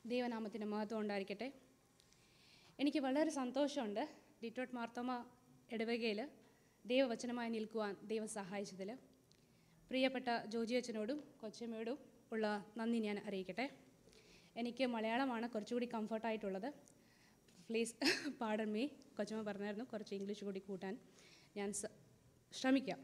ദൈവനാമത്തിന് മഹത്വം ഉണ്ടായിരിക്കട്ടെ എനിക്ക് വളരെ സന്തോഷമുണ്ട് ഡിറ്റോട്ട് മാർത്തോമ ഇടവകയിൽ ദൈവവചനമായി നിൽക്കുവാൻ ദൈവം സഹായിച്ചതിൽ പ്രിയപ്പെട്ട ജോജി അച്ഛനോടും കൊച്ചമ്മയോടും ഉള്ള നന്ദി ഞാൻ അറിയിക്കട്ടെ എനിക്ക് മലയാളമാണ് കുറച്ചുകൂടി കംഫർട്ടായിട്ടുള്ളത് പ്ലീസ് പാടൻ മീ കൊച്ചമ്മ പറഞ്ഞായിരുന്നു കുറച്ച് ഇംഗ്ലീഷ് കൂടി കൂട്ടാൻ ഞാൻ സ- ശ്രമിക്കാം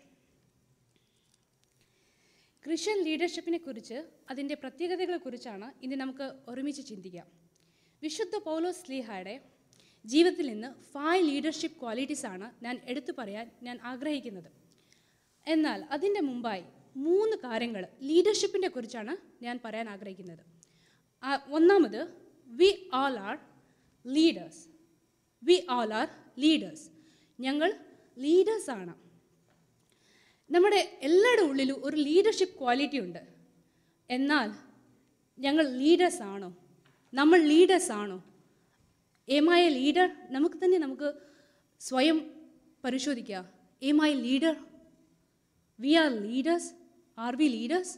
ക്രിസ്ത്യൻ ലീഡർഷിപ്പിനെ കുറിച്ച് അതിൻ്റെ പ്രത്യേകതകളെ കുറിച്ചാണ് ഇന്ന് നമുക്ക് ഒരുമിച്ച് ചിന്തിക്കാം വിശുദ്ധ പൗലോസ് സ്ലീഹയുടെ ജീവിതത്തിൽ നിന്ന് ഫൈവ് ലീഡർഷിപ്പ് ക്വാളിറ്റീസ് ആണ് ഞാൻ എടുത്തു പറയാൻ ഞാൻ ആഗ്രഹിക്കുന്നത് എന്നാൽ അതിൻ്റെ മുമ്പായി മൂന്ന് കാര്യങ്ങൾ ലീഡർഷിപ്പിനെ കുറിച്ചാണ് ഞാൻ പറയാൻ ആഗ്രഹിക്കുന്നത് ആ, ഒന്നാമത് we all are leaders we all are leaders ഞങ്ങൾ ലീഡേഴ്സാണ് നമ്മുടെ എല്ലാവരുടെ ഉള്ളിലും ഒരു ലീഡർഷിപ്പ് ക്വാളിറ്റി ഉണ്ട് എന്നാൽ ഞങ്ങൾ ലീഡേഴ്സ് ആണോ നമ്മൾ ലീഡേഴ്സ് ആണോ ഏമായ ലീഡർ നമുക്ക് തന്നെ നമുക്ക് സ്വയം പരിശോധിക്കാം ഏമായ leader we are leaders are we leaders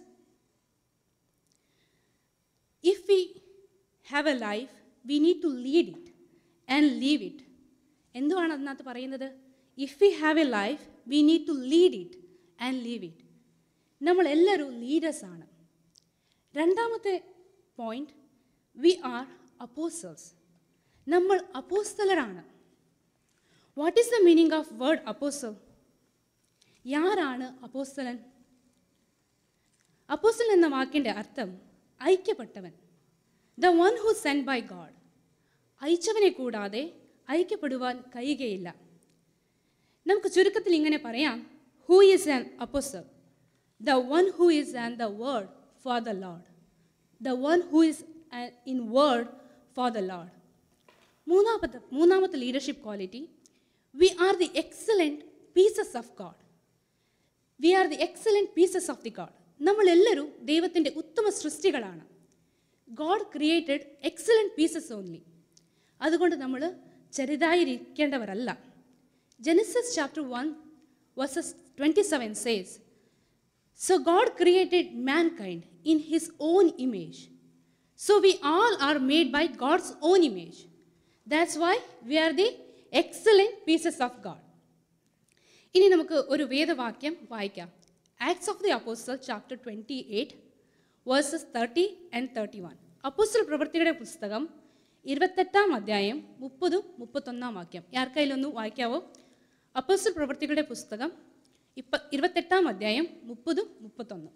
if we have a life we need to lead it and leave it എന്തുവാണ് അതിനകത്ത് പറയുന്നത് if we have a life we need to lead it and leave it നമ്മൾ എല്ലാവരും ലീഡേഴ്സാണ് രണ്ടാമത്തെ point we are apostles നമ്മൾ അപ്പോസ്തലരാണ് what is the meaning of word apostle യാരാണ് അപ്പോസ്തലൻ അപ്പോസ്റ്റൽ എന്ന വാക്കിൻ്റെ അർത്ഥം ഐക്യപ്പെട്ടവൻ the one who send by God അയച്ചവനെ കൂടാതെ ഐക്യപ്പെടുവാൻ കഴിയുകയില്ല നമുക്ക് ചുരുക്കത്തിൽ ഇങ്ങനെ പറയാം who is an apostle the one who is an the word for the lord the one who is in word for the lord മൂന്നാമത്തെ മൂന്നാമത്തെ leadership quality we are the excellent pieces of God we are the excellent pieces of the God നമ്മളെല്ലാവരും ദൈവത്തിൻ്റെ ഉത്തമ സൃഷ്ടികളാണ് God created excellent pieces only അതുകൊണ്ട് നമ്മൾ ചെറുതായിരിക്കേണ്ടവരല്ല Genesis chapter one verses twenty seven says So God created mankind in his own image. So we all are made by God's own image. That's why we are the excellent pieces of God. ഇനി നമുക്ക് ഒരു വേദവാക്യം വായിക്കാം Acts of the apostle chapter twenty eight verses thirty and thirty one apostle പ്രവൃത്തിയുടെ പുസ്തകം ഇരുപത്തെട്ടാം അധ്യായം മുപ്പതും മുപ്പത്തൊന്നാം വാക്യം ആർക്കതിലൊന്ന് വായിക്കാവോ അപ്പോസ്റ്റൽ പ്രവൃത്തികളുടെ പുസ്തകം ഇപ്പ ഇരുപത്തെട്ടാം അധ്യായം മുപ്പതും മുപ്പത്തൊന്നും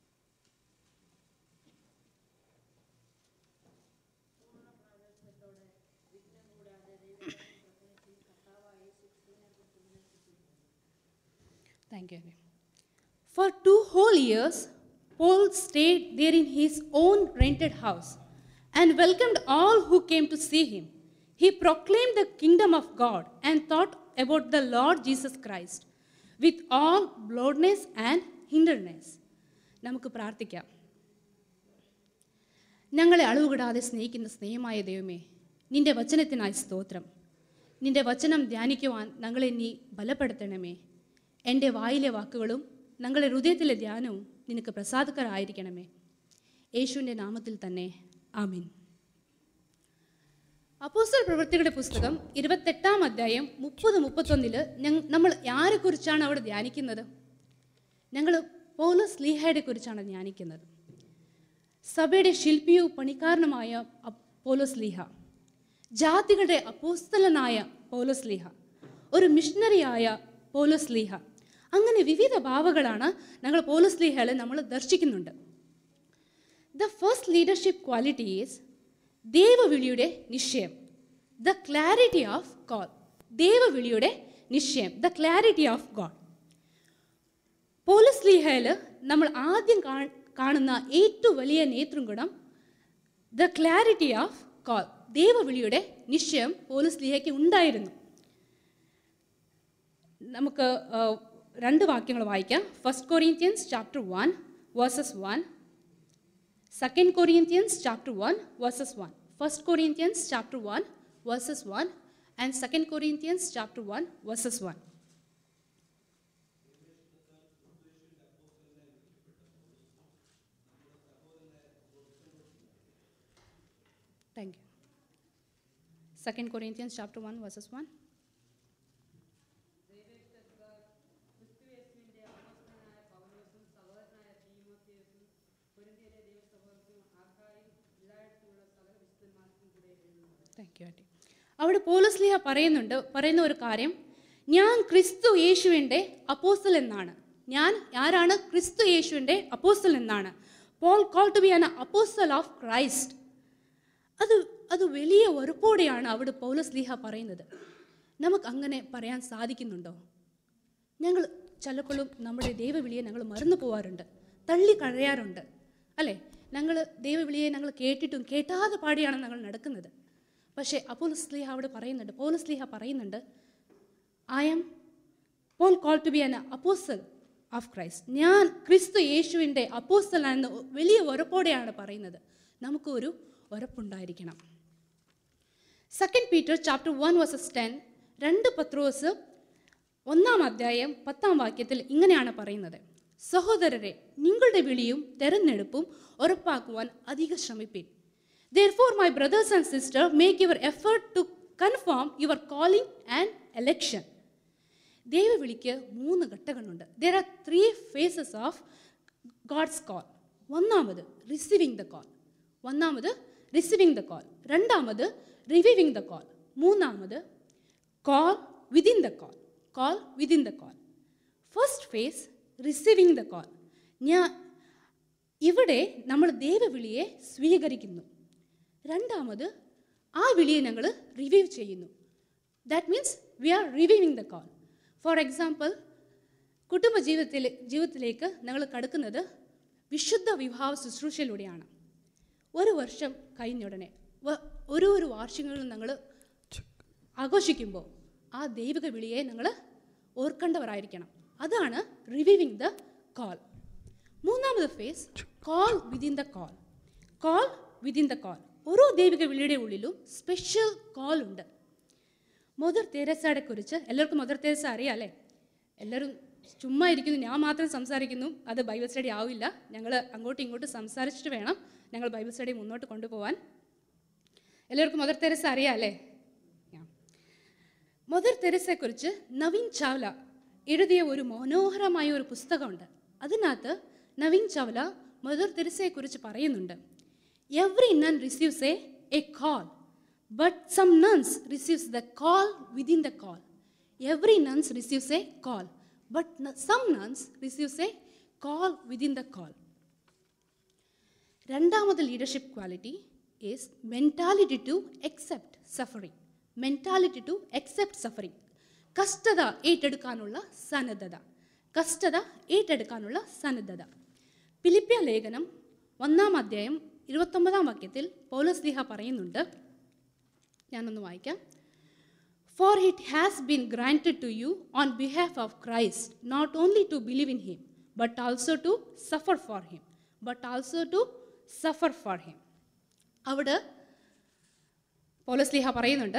thank you For two whole years, Paul stayed there in his own rented house and welcomed all who came to see him. He proclaimed the kingdom of God and taught about the Lord Jesus Christ with all boldness and hinderness. നമുക്ക് പ്രാർത്ഥിക്കാം ഞങ്ങളെ അളവുകൂടാതെ സ്നേഹിക്കുന്ന സ്നേഹമായ ദൈവമേ നിന്റെ വചനത്തിനായി സ്തോത്രം നിന്റെ വചനം ധ്യാനിക്കുവാൻ ഞങ്ങളെ നീ ബലപ്പെടുത്തണമേ എൻ്റെ വായിലെ വാക്കുകളും ഞങ്ങളുടെ ഹൃദയത്തിലെ ധ്യാനവും നിനക്ക് പ്രസാദകരായിരിക്കണമേ യേശുവിൻ്റെ നാമത്തിൽ തന്നെ ആമീൻ അപ്പോസ്റ്റൽ പ്രവൃത്തികളുടെ പുസ്തകം ഇരുപത്തെട്ടാം അധ്യായം മുപ്പത് മുപ്പത്തൊന്നില് ഞങ്ങ നമ്മൾ ആരെക്കുറിച്ചാണ് അവിടെ ധ്യാനിക്കുന്നത് ഞങ്ങൾ പൗലോസ് ലീഹയുടെ കുറിച്ചാണ് ധ്യാനിക്കുന്നത് സഭയുടെ ശില്പിയും പണിക്കാരനുമായ അ- പൗലോസ് ലീഹ ജാതികളുടെ അപ്പോസ്തലനായ പൗലോസ് ലീഹ ഒരു മിഷണറിയായ പൗലോസ് ലീഹ അങ്ങനെ വിവിധ ഭാവങ്ങളാണ് ഞങ്ങൾ പൗലോസ് ലീഹയിൽ നമ്മൾ ദർശിക്കുന്നുണ്ട് the first leadership quality is ദൈവവിളിയുടെ നിശ്ചയം ദ ക്ലാരിറ്റി ഓഫ് ഗോഡ് ദൈവവിളിയുടെ നിശ്ചയം the clarity of God Paulose ലീഹയിൽ നമ്മൾ ആദ്യം കാ- കാണുന്ന ഏറ്റവും വലിയ നേതൃഗുണം ദ ക്ലാരിറ്റി ഓഫ് കോൾ ദൈവവിളിയുടെ നിശ്ചയം പോലീസ് ലീഹയ്ക്ക് ഉണ്ടായിരുന്നു നമുക്ക് ആ, രണ്ട് വാക്യങ്ങൾ വായിക്കാം first Corinthians chapter one verses one second Corinthians chapter one verses one first Corinthians chapter one verses one and second Corinthians chapter one verses one thank you second Corinthians chapter one verses one thank you aunty അവിടെ പോലസ്ലിഹ പറയുന്നുണ്ട് പറയുന്ന ഒരു കാര്യം ഞാൻ ക്രിസ്തു യേശുവിൻ്റെ apostle എന്നാണ് ഞാൻ ആരാണ് ക്രിസ്തു യേശുവിൻ്റെ അപ്പോസ്റ്റൽ എന്നാണ് Paul call to be an apostle of Christ അത് അത് വലിയ ഉറപ്പോടെയാണ് അവിടെ പൗലസ്ലിഹ പറയുന്നത് നമുക്ക് അങ്ങനെ പറയാൻ സാധിക്കുന്നുണ്ടോ ഞങ്ങൾ ചിലപ്പോഴും നമ്മുടെ ദൈവവിളിയെ ഞങ്ങൾ മറന്നു പോവാറുണ്ട് തള്ളി കഴിയാറുണ്ട് അല്ലേ ഞങ്ങൾ ദൈവവിളിയെ ഞങ്ങൾ കേട്ടിട്ടും കേട്ടാതെ പാടിയാണ് ഞങ്ങൾ നടക്കുന്നത് പക്ഷേ അപ്പോൾ സ്ലീഹ അവിടെ പറയുന്നുണ്ട് പോൾ സ്ലീഹ പറയുന്നുണ്ട് I am Paul call to be an apostle of Christ ഞാൻ ക്രിസ്തു യേശുവിൻ്റെ അപ്പോസ്റ്റൽ എന്ന് വലിയ ഉറപ്പോടെയാണ് പറയുന്നത് നമുക്കൊരു ഉറപ്പുണ്ടായിരിക്കണം second Peter chapter one verses ten രണ്ട് പത്രോസ് ഒന്നാം അധ്യായം പത്താം വാക്യത്തിൽ ഇങ്ങനെയാണ് പറയുന്നത് സഹോദരരെ നിങ്ങളുടെ വിളിയും തെരഞ്ഞെടുപ്പും ഉറപ്പാക്കുവാൻ അധികം ശ്രമിപ്പിൻ Therefore, my brothers and sisters, make your effort to confirm your calling and election. ദൈവവിളിക്ക് മൂന്ന് ഘട്ടങ്ങളുണ്ട് there are three phases of God's call ഒന്നാമത് റിസീവിങ് ദ കോൾ ഒന്നാമത് റിസീവിങ് ദ കോൾ രണ്ടാമത് റിവീവിങ് ദ കോൾ മൂന്നാമത് call within the call call within the call first phase receiving the call ഞാൻ ഇവിടെ നമ്മൾ ദൈവവിളിയെ സ്വീകരിക്കുന്നു രണ്ടാമത് ആ വിളിയെ ഞങ്ങൾ റിവീവ് ചെയ്യുന്നു that means we are receiving the call for example കുടുംബ ജീവിതത്തിൽ ജീവിതത്തിലേക്ക് ഞങ്ങൾ കടക്കുന്നത് വിശുദ്ധ വിവാഹ ശുശ്രൂഷയിലൂടെയാണ് ഒരു വർഷം കഴിഞ്ഞ ഉടനെ വ- ഓരോ ഒരു വാർഷികങ്ങളും ഞങ്ങൾ ആഘോഷിക്കുമ്പോൾ ആ ദൈവിക വിളിയെ ഞങ്ങൾ ഓർക്കേണ്ടവരായിരിക്കണം അതാണ് റിവീവിങ് ദ കോൾ മൂന്നാമത് phase call within the call call within the call ഓരോ ദൈവിക വിളിയുടെ ഉള്ളിലും സ്പെഷ്യൽ കോൾ ഉണ്ട് മദർ തെരേസയെ കുറിച്ച് എല്ലാവർക്കും മദർ തെരേസ അറിയാം അല്ലേ എല്ലാവരും ചുമ്മാ ഇരിക്കുന്നു ഞാൻ മാത്രം സംസാരിക്കുന്നു അത് ബൈബിൾ സ്റ്റഡി ആവില്ല ഞങ്ങൾ അങ്ങോട്ടും ഇങ്ങോട്ടും സംസാരിച്ചിട്ട് വേണം ഞങ്ങൾ ബൈബിൾ സ്റ്റഡി മുന്നോട്ട് കൊണ്ടുപോകാൻ എല്ലാവർക്കും മദർ തെരേസ അറിയാം അല്ലേ Yeah. മദർ തെരേസയെക്കുറിച്ച് നവീൻ ചാവ്ല എഴുതിയ ഒരു മനോഹരമായ ഒരു പുസ്തകമുണ്ട് അതിനകത്ത് നവീൻ ചാവ്ല മദർ തെരേസയെക്കുറിച്ച് പറയുന്നുണ്ട് every nun receives a a call but some nuns receives the call within the call every nuns receives a call but some nuns receives a call within the call രണ്ടാമത് leadership quality is mentality to accept suffering mentality to accept suffering കഷ്ടത ഏറ്റെടുക്കാനുള്ള സന്നദ്ധത കഷ്ടത ഏറ്റെടുക്കാനുള്ള സന്നദ്ധത ഫിലിപ്പിയ ലേഖനം ഒന്നാം അധ്യായം ഇരുപത്തൊമ്പതാം വാക്യത്തിൽ പൗലസ്ലിഹ പറയുന്നുണ്ട് ഞാനൊന്ന് വായിക്കാം For it has been granted to you on behalf of Christ, not only to believe in him, but also to suffer for him. But also to suffer for him. അവിടെ പൗലസ്ലിഹ പറയുന്നുണ്ട്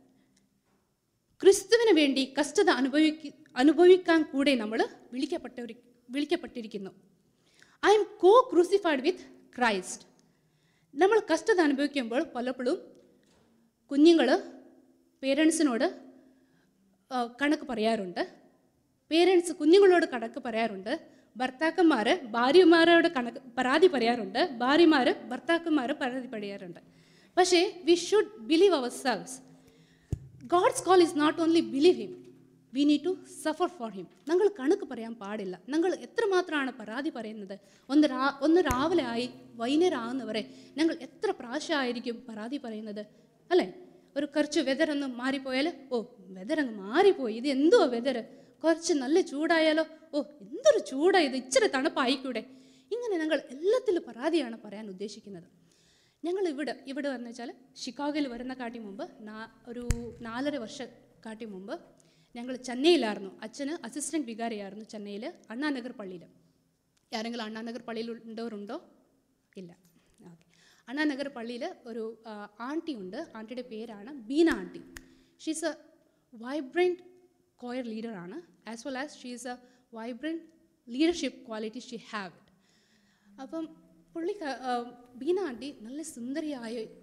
ക്രിസ്തുവിന് വേണ്ടി കഷ്ടത അനുഭവിക്ക അനുഭവിക്കാൻ കൂടെ നമ്മൾ വിളിക്കപ്പെട്ടവർ വിളിക്കപ്പെട്ടിരിക്കുന്നു I am co crucified with Christ നമ്മൾ കഷ്ടത അനുഭവിക്കുമ്പോൾ പലപ്പോഴും കുഞ്ഞുങ്ങൾ പേരൻസിനോട് ആ, കണക്ക് പറയാറുണ്ട് പേരൻസ് കുഞ്ഞുങ്ങളോട് കണക്ക് പറയാറുണ്ട് ഭർത്താക്കന്മാർ ഭാര്യമാരോട് കണക്ക് പരാതി പറയാറുണ്ട് ഭാര്യമാർ ഭർത്താക്കന്മാർ പരാതി പറയാറുണ്ട് പക്ഷേ we should believe our selves God's call is not only believe him we need to suffer for him ഞങ്ങൾ കണക്ക് പറയാൻ പാടില്ല ഞങ്ങൾ എത്രമാത്രമാണ് പരാതി പറയുന്നത് ഒന്ന് രാ ഒന്ന് രാവിലെ ആയി വൈകുന്നേരം ആകുന്നവരെ ഞങ്ങൾ എത്ര പ്രാവശ്യമായിരിക്കും പരാതി പറയുന്നത് അല്ലേ ഒരു കുറച്ച് വെതർ ഒന്ന് മാറിപ്പോയാൽ ഓ വെതർ അങ്ങ് മാറിപ്പോയി ഇത് എന്തുവാ വെതർ കുറച്ച് നല്ല ചൂടായാലോ ഓ എന്തൊരു ചൂടാ ഇത് ഇച്ചിരി തണുപ്പായിക്കൂടെ ഇങ്ങനെ ഞങ്ങൾ എല്ലാത്തിലും പരാതിയാണ് പറയാൻ ഉദ്ദേശിക്കുന്നത് ഞങ്ങൾ ഇവിടെ ഇവിടെ വന്നു വെച്ചാൽ ഷിക്കാഗോയിൽ വരുന്ന കാട്ടി മുമ്പ് നാ ഒരു നാലര വർഷം കാട്ടി മുമ്പ് ഞങ്ങൾ ചെന്നൈയിലായിരുന്നു അച്ഛന് അസിസ്റ്റൻറ്റ് വികാരിയായിരുന്നു ചെന്നൈയിൽ അണ്ണാനഗർ പള്ളിയിൽ ആരെങ്കിലും അണ്ണാനഗർ പള്ളിയിൽ ഉണ്ടവരുണ്ടോ ഇല്ല ഓക്കെ അണ്ണാനഗർ പള്ളിയിൽ ഒരു ആ, ആൻറ്റി ഉണ്ട് ആൻറ്റിയുടെ പേരാണ് Beena aunty she's a vibrant choir ലീഡറാണ് as well as she's a vibrant leadership quality she have it അപ്പം പുള്ളി ക- ആ, ബീന ആൻറ്റി നല്ല സുന്ദരിയായ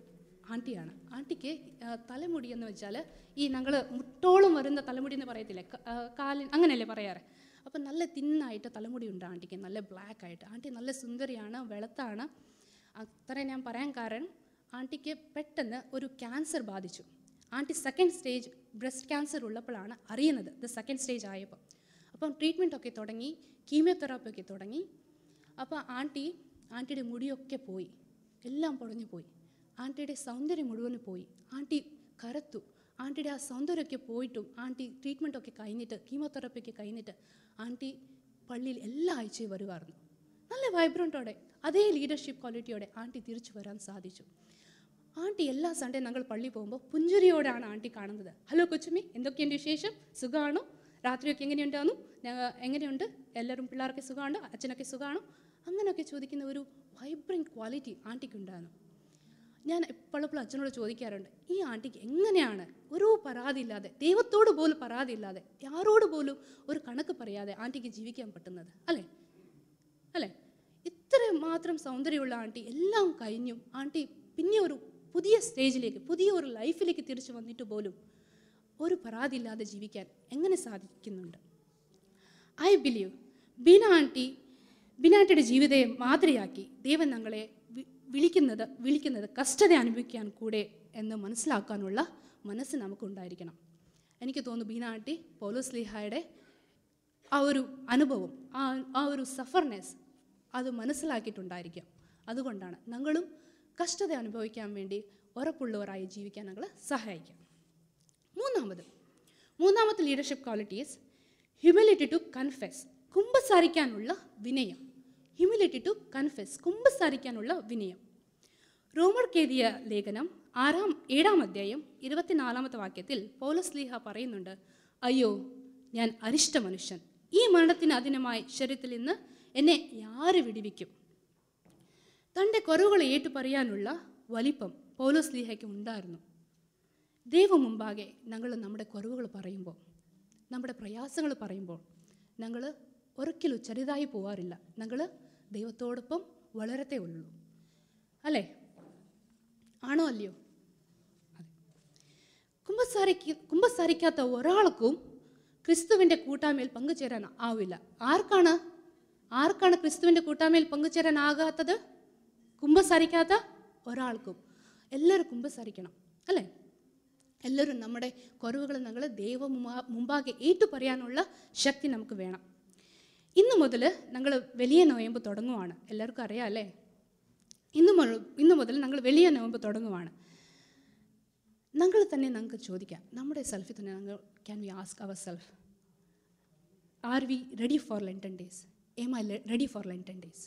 ആൻറ്റിയാണ് ആൻറ്റിക്ക് ആ, തലമുടി എന്ന് വെച്ചാൽ ഈ ഞങ്ങൾ മുട്ടോളം വരുന്ന തലമുടി എന്ന് പറയത്തില്ലേ ക- ആ, കാലിൻ അങ്ങനെയല്ലേ പറയാറ് അപ്പം നല്ല തിന്നായിട്ട് തലമുടി ഉണ്ട് ആൻറ്റിക്ക് നല്ല ബ്ലാക്ക് ആയിട്ട് ആൻറ്റി നല്ല സുന്ദരിയാണ് വെളുത്താണ് അത്ര ഞാൻ പറയാൻ കാരണം ആൻറ്റിക്ക് പെട്ടെന്ന് ഒരു ക്യാൻസർ ബാധിച്ചു aunty second stage breast cancer ഉള്ളപ്പോഴാണ് അറിയുന്നത് ഇത് സെക്കൻഡ് സ്റ്റേജ് ആയപ്പോൾ അപ്പം ട്രീറ്റ്മെൻ്റ് ഒക്കെ തുടങ്ങി കീമിയോതെറാപ്പി ഒക്കെ തുടങ്ങി അപ്പോൾ ആൻറ്റി ആൻറ്റിയുടെ മുടിയൊക്കെ പോയി എല്ലാം പൊടഞ്ഞു പോയി ആൻറ്റിയുടെ സൗന്ദര്യം മുഴുവൻ പോയി ആൻറ്റി കരത്തു ആൻറ്റിയുടെ ആ സൗന്ദര്യമൊക്കെ പോയിട്ടും ആൻറ്റി ട്രീറ്റ്മെൻ്റ് ഒക്കെ കഴിഞ്ഞിട്ട് കീമോതെറാപ്പി ഒക്കെ കഴിഞ്ഞിട്ട് ആൻറ്റി പള്ളിയിൽ എല്ലാ ആഴ്ചയും വരുമായിരുന്നു നല്ല വൈബ്രൻറ്റോടെ അതേ ലീഡർഷിപ്പ് ക്വാളിറ്റിയോടെ ആൻറ്റി തിരിച്ചു വരാൻ സാധിച്ചു ആൻറ്റി എല്ലാ സൺഡേ ഞങ്ങൾ പള്ളി പോകുമ്പോൾ പുഞ്ചിരിയോടാണ് ആൻറ്റി കാണുന്നത് ഹലോ കൊച്ചുമ്മി എന്തൊക്കെയുണ്ട് വിശേഷം സുഖമാണോ രാത്രിയൊക്കെ എങ്ങനെയുണ്ടായിരുന്നു ഞങ്ങൾ എങ്ങനെയുണ്ട് എല്ലാവരും പിള്ളേർക്ക് സുഖമാണോ അച്ഛനൊക്കെ സുഖമാണോ അങ്ങനെയൊക്കെ ചോദിക്കുന്ന ഒരു വൈബ്രൻറ്റ് ക്വാളിറ്റി ആൻറ്റിക്ക് ഉണ്ടായിരുന്നു ഞാൻ എപ്പോഴെപ്പോഴും അച്ഛനോട് ചോദിക്കാറുണ്ട് ഈ ആൻറ്റിക്ക് എങ്ങനെയാണ് ഒരു പരാതിയില്ലാതെ ദൈവത്തോട് പോലും പരാതിയില്ലാതെ ആരോട് പോലും ഒരു കണക്ക് പറയാതെ ആൻറ്റിക്ക് ജീവിക്കാൻ പറ്റുന്നത് അല്ലേ അല്ലേ ഇത്ര മാത്രം സൗന്ദര്യമുള്ള ആൻറ്റി എല്ലാം കഴിഞ്ഞും ആൻറ്റി പിന്നെ ഒരു പുതിയ സ്റ്റേജിലേക്ക് പുതിയ ഒരു ലൈഫിലേക്ക് തിരിച്ചു വന്നിട്ട് പോലും ഒരു പരാതിയില്ലാതെ ജീവിക്കാൻ എങ്ങനെ സാധിക്കുന്നുണ്ട് I believe Beena aunty Beena ആൻറ്റിയുടെ ജീവിതത്തെ മാതൃയാക്കി ദൈവം ഞങ്ങളെ വി- വിളിക്കുന്നത് വിളിക്കുന്നത് കഷ്ടത അനുഭവിക്കാൻ കൂടെ എന്ന് മനസ്സിലാക്കാനുള്ള മനസ്സ് നമുക്കുണ്ടായിരിക്കണം എനിക്ക് തോന്നുന്നു ബീന ആൻറ്റി പൗലോസ് ലിഹായുടെ ആ ഒരു അനുഭവം ആ ആ ഒരു സഫർനെസ് അത് മനസ്സിലാക്കിയിട്ടുണ്ടായിരിക്കാം അതുകൊണ്ടാണ് ഞങ്ങളും കഷ്ടത അനുഭവിക്കാൻ വേണ്ടി ഉറപ്പുള്ളവരായി ജീവിക്കാൻ ഞങ്ങൾ സഹായിക്കാം മൂന്നാമത് മൂന്നാമത്തെ leadership qualities humility to confess കുമ്പസാരിക്കാനുള്ള വിനയം ഹ്യൂമിലിറ്റി ടു കൺഫെസ് കുമ്പസാരിക്കാനുള്ള വിനയം റോമർക്കെതിയ ലേഖനം ആറാം ഏഴാം അധ്യായം ഇരുപത്തിനാലാമത്തെ വാക്യത്തിൽ പൗലസ് ലീഹ പറയുന്നുണ്ട് അയ്യോ ഞാൻ അരിഷ്ട മനുഷ്യൻ ഈ മരണത്തിന് അധീനമായി ശരീരത്തിൽ നിന്ന് എന്നെ ആര് വിടിവിക്കും തൻ്റെ കുറവുകളെ ഏറ്റു പറയാനുള്ള വലിപ്പം പൗലോസ് ലീഹയ്ക്ക് ഉണ്ടായിരുന്നു ദൈവം മുമ്പാകെ ഞങ്ങൾ നമ്മുടെ കുറവുകൾ പറയുമ്പോൾ നമ്മുടെ പ്രയാസങ്ങൾ പറയുമ്പോൾ ഞങ്ങൾ ഒരിക്കലും ചെറുതായി പോവാറില്ല ഞങ്ങൾ ദൈവത്തോടൊപ്പം വളരത്തേ ഉള്ളൂ അല്ലേ ആണോ അല്ലയോ അതെ കുമ്പസാരിക്ക കുമ്പസാരിക്കാത്ത ഒരാൾക്കും ക്രിസ്തുവിൻ്റെ കൂട്ടായ്മയിൽ പങ്കുചേരാൻ ആവില്ല ആർക്കാണ് ആർക്കാണ് ക്രിസ്തുവിൻ്റെ കൂട്ടായ്മയിൽ പങ്കുചേരാൻ ആകാത്തത് കുമ്പസാരിക്കാത്ത ഒരാൾക്കും എല്ലാവരും കുമ്പസാരിക്കണം അല്ലേ എല്ലാവരും നമ്മുടെ കുറവുകൾ ഞങ്ങൾ ദൈവ മുമ്പാ- മുമ്പാകെ ഏറ്റു പറയാനുള്ള ശക്തി നമുക്ക് വേണം ഇന്ന് മുതൽ ഞങ്ങൾ വലിയ നോയമ്പ് തുടങ്ങുവാണ് എല്ലാവർക്കും അറിയാം അല്ലേ ഇന്ന് മുതൽ ഇന്ന് മുതൽ ഞങ്ങൾ വലിയ നോയമ്പ് തുടങ്ങുവാണ് ഞങ്ങൾ തന്നെ ഞങ്ങൾക്ക് ചോദിക്കാം നമ്മുടെ സെൽഫിൽ തന്നെ ഞങ്ങൾ can we ask our self are we ready for Lenten days am I ready for Lenten days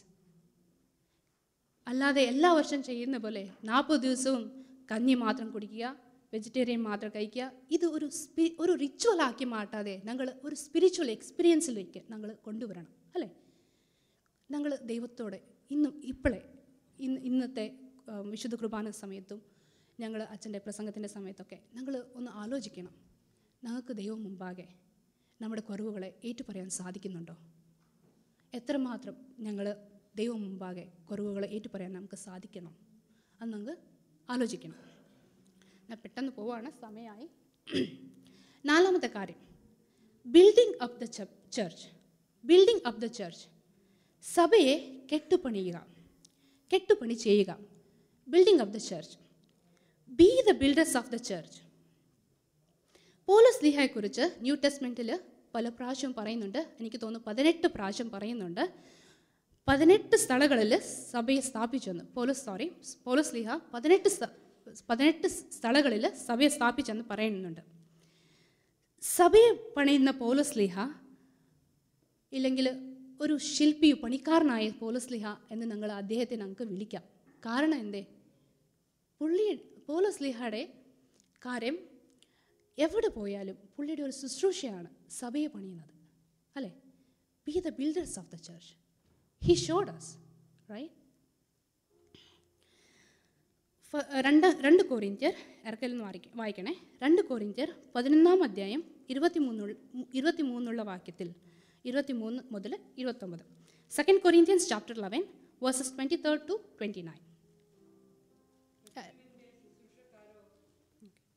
അല്ലാതെ എല്ലാ വർഷം ചെയ്യുന്ന പോലെ നാൽപ്പത് ദിവസവും കഞ്ഞി മാത്രം കുടിക്കുക വെജിറ്റേറിയൻ മാത്രം കഴിക്കുക ഇത് ഒരു സ്പി ഒരു റിച്വൽ ആക്കി മാറ്റാതെ ഞങ്ങൾ ഒരു സ്പിരിച്വൽ എക്സ്പീരിയൻസിലേക്ക് ഞങ്ങൾ കൊണ്ടുവരണം അല്ലേ ഞങ്ങൾ ദൈവത്തോടെ ഇന്നും ഇപ്പോഴേ ഇന്ന് ഇന്നത്തെ ആ, വിശുദ്ധ കുർബാന സമയത്തും ഞങ്ങൾ അച്ഛൻ്റെ പ്രസംഗത്തിൻ്റെ സമയത്തൊക്കെ ഞങ്ങൾ ഒന്ന് ആലോചിക്കണം ഞങ്ങൾക്ക് ദൈവം മുമ്പാകെ നമ്മുടെ കുറവുകളെ ഏറ്റുപറയാൻ സാധിക്കുന്നുണ്ടോ എത്രമാത്രം ഞങ്ങൾ ദൈവം മുമ്പാകെ കുറവുകളെ ഏറ്റുപറയാൻ നമുക്ക് സാധിക്കണം അത് നമുക്ക് ആലോചിക്കണം ഞാൻ പെട്ടെന്ന് പോവാണ് സമയമായി നാലാമത്തെ കാര്യം building up the church building up the church സഭയെ കെട്ടുപണിയുക കെട്ടുപണി ചെയ്യുക building up the church be the builders of the church Paulose ലിഹയെക്കുറിച്ച് ന്യൂ ടെസ്റ്റ്മെൻറ്റിൽ പല പ്രാവശ്യം പറയുന്നുണ്ട് എനിക്ക് തോന്നുന്നു പതിനെട്ട് പ്രാവശ്യം പറയുന്നുണ്ട് പതിനെട്ട് സ്ഥലങ്ങളിൽ സഭയെ സ്ഥാപിച്ചെന്ന് പോലീസ് സോറി പോലീസ് ലിഹ പതിനെട്ട് സ്ഥ- പതിനെട്ട് സ്ഥലങ്ങളിൽ സഭയെ സ്ഥാപിച്ചെന്ന് പറയുന്നുണ്ട് സഭയെ പണിയുന്ന പോലീസ് ലിഹ ഇല്ലെങ്കിൽ ഒരു ശില്പി പണിക്കാരനായ പോലീസ് ലിഹ എന്ന് ഞങ്ങൾ അദ്ദേഹത്തെ ഞങ്ങൾക്ക് വിളിക്കാം കാരണം എന്തേ പുള്ളി പോലീസ് ലിഹയുടെ കാര്യം എവിടെ പോയാലും പുള്ളിയുടെ ഒരു ശുശ്രൂഷയാണ് സഭയെ പണിയുന്നത് അല്ലേ be the builders of the church he showed us right രണ്ട് രണ്ട് കോറിന്ത്യർ ഇറക്കൽ നിന്ന് വായിക്ക വായിക്കണേ രണ്ട് കോറിന്ത്യർ പതിനൊന്നാം അധ്യായം ഇരുപത്തി മൂന്നുള്ള ഇരുപത്തി മൂന്നുള്ള വാക്യത്തിൽ ഇരുപത്തി മൂന്ന് മുതൽ ഇരുപത്തൊമ്പത് second Corinthians chapter eleven verses twenty third to twenty nine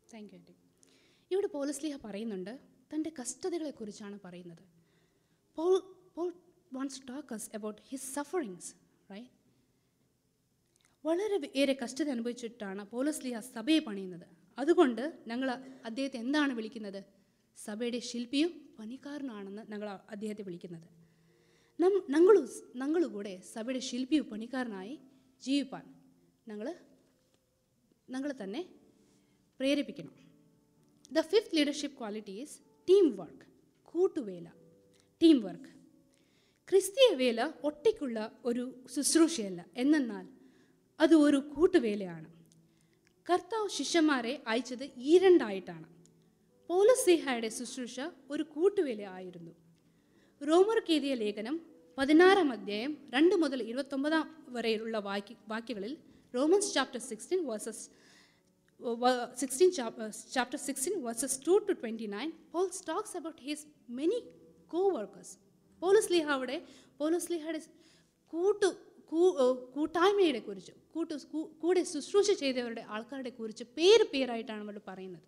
thank you aunty ഇവിടെ പോലസ്ലിഹ പറയുന്നുണ്ട് തൻ്റെ കഷ്ടതകളെക്കുറിച്ചാണ് പറയുന്നത് Paul Paul wants talk us about his sufferings right വളരെ ഏറെ കഷ്ടത അനുഭവിച്ചിട്ടാണ് പോലസ്ലിഹ സഭയെ പണിയുന്നത് അതുകൊണ്ട് ഞങ്ങൾ അദ്ദേഹത്തെ എന്താണ് വിളിക്കുന്നത് സഭയുടെ ശില്പിയും പണിക്കാരനാണെന്ന് ഞങ്ങൾ അദ്ദേഹത്തെ വിളിക്കുന്നത് നം ഞങ്ങളു ഞങ്ങൾ കൂടെ സഭയുടെ ശില്പിയും പണിക്കാരനായി ജീവിപ്പാൻ ഞങ്ങൾ ഞങ്ങൾ തന്നെ പ്രേരിപ്പിക്കണം the fifth leadership quality is team work കൂട്ടുവേല ടീം വർക്ക് ക്രിസ്തീയ വേല ഒറ്റയ്ക്കുള്ള ഒരു ശുശ്രൂഷയല്ല എന്നാൽ അത് ഒരു കൂട്ടുവേലയാണ് കർത്താവ് ശിഷ്യന്മാരെ അയച്ചത് ഈ രണ്ടായിട്ടാണ് പൗലസിഹായുടെ ശുശ്രൂഷ ഒരു കൂട്ടുവേല ആയിരുന്നു റോമർക്ക് എഴുതിയ ലേഖനം പതിനാറാം അധ്യായം രണ്ട് മുതൽ ഇരുപത്തൊമ്പതാം വരെയുള്ള വാക്യ വാക്യങ്ങളിൽ Romans chapter sixteen verses sixteen chapter sixteen verses two to twenty nine Paul's talks about his many co workers പോലസ്ലിഹാവിടെ പോലസ്ലിഹയുടെ കൂട്ടു കൂ- ഏഹ് കൂട്ടായ്മയുടെ കുറിച്ച് കൂട്ടു കൂ- കൂടെ ശുശ്രൂഷ ചെയ്തവരുടെ ആൾക്കാരുടെ കുറിച്ച് പേര് പേരായിട്ടാണ് അവർ പറയുന്നത്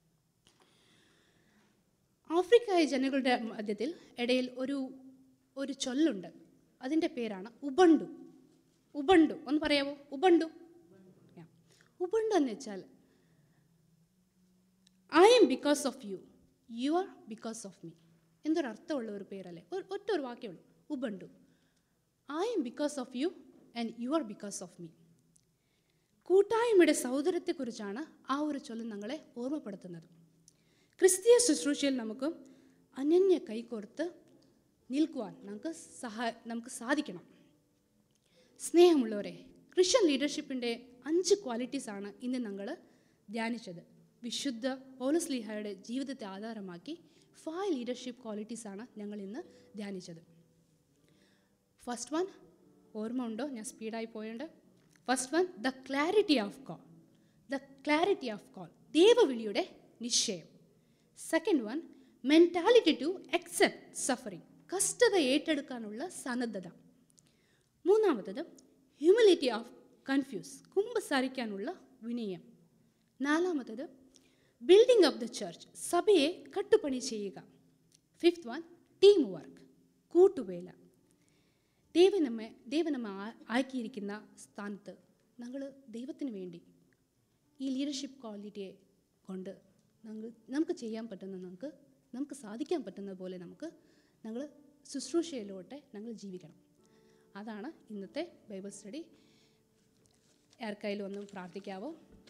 ആഫ്രിക്കായ ജനങ്ങളുടെ മധ്യത്തിൽ ഇടയിൽ ഒരു ഒരു ചൊല്ലുണ്ട് അതിൻ്റെ പേരാണ് ഉബണ്ടു ഉബണ്ടു ഒന്ന് പറയാമോ ഉബണ്ടു Yeah. ഉബണ്ടു എന്ന് വെച്ചാൽ I am because of you you are because of me എന്തൊരു അർത്ഥമുള്ള ഒരു പേരല്ലേ ഒരു- ഒറ്റ ഒരു വാക്യമുള്ളൂ Ubuntu I am because of you and you are because of me കൂട്ടായ്മയുടെ സൗന്ദര്യത്തെക്കുറിച്ചാണ് ആ ഒരു ചൊല്ല് ഞങ്ങളെ ഓർമ്മപ്പെടുത്തുന്നത് ക്രിസ്തീയ ശുശ്രൂഷയിൽ നമുക്ക് അനന്യ കൈകോർത്ത് നിൽക്കുവാൻ നമുക്ക് സഹാ നമുക്ക് സാധിക്കണം സ്നേഹമുള്ളവരെ ക്രിസ്ത്യൻ ലീഡർഷിപ്പിൻ്റെ അഞ്ച് ക്വാളിറ്റീസാണ് ഇന്ന് ഞങ്ങൾ ധ്യാനിച്ചത് വിശുദ്ധ പൗലസ്ലിഹയുടെ ജീവിതത്തെ ആധാരമാക്കി ഫൈവ് ലീഡർഷിപ്പ് ക്വാളിറ്റീസാണ് ഞങ്ങൾ ഇന്ന് ധ്യാനിച്ചത് ഫസ്റ്റ് വൺ ഓർമ്മ ഉണ്ടോ ഞാൻ സ്പീഡായി പോയുണ്ട് first one the clarity of call the clarity of call ദൈവവിളിയുടെ നിശ്ചയം second one mentality to accept suffering കഷ്ടത ഏറ്റെടുക്കാനുള്ള സന്നദ്ധത മൂന്നാമത്തത് ഹ്യൂമിലിറ്റി ഓഫ് കൺഫ്യൂസ് കുമ്പസാരിക്കാനുള്ള വിനയം നാലാമത്തത് ബിൽഡിംഗ് ഓഫ് ദ ചർച്ച് സഭയെ കട്ടുപണി ചെയ്യുക ഫിഫ്ത്ത് വൺ ടീം വർക്ക് കൂട്ടുവേല ദൈവം നമ്മെ ദൈവം നമ്മെ ആ- ആക്കിയിരിക്കുന്ന സ്ഥാനത്ത് ഞങ്ങൾ ദൈവത്തിന് വേണ്ടി ഈ ലീഡർഷിപ്പ് ക്വാളിറ്റിയെ കൊണ്ട് ഞങ്ങൾ നമുക്ക് ചെയ്യാൻ പറ്റുന്ന നമുക്ക് നമുക്ക് സാധിക്കാൻ പറ്റുന്ന പോലെ നമുക്ക് ഞങ്ങൾ ശുശ്രൂഷയിലോട്ടെ ഞങ്ങൾ ജീവിക്കണം അതാണ് ഇന്നത്തെ ബൈബിൾ സ്റ്റഡി ആർക്കായാലും ഒന്ന് പ്രാർത്ഥിക്കാവോ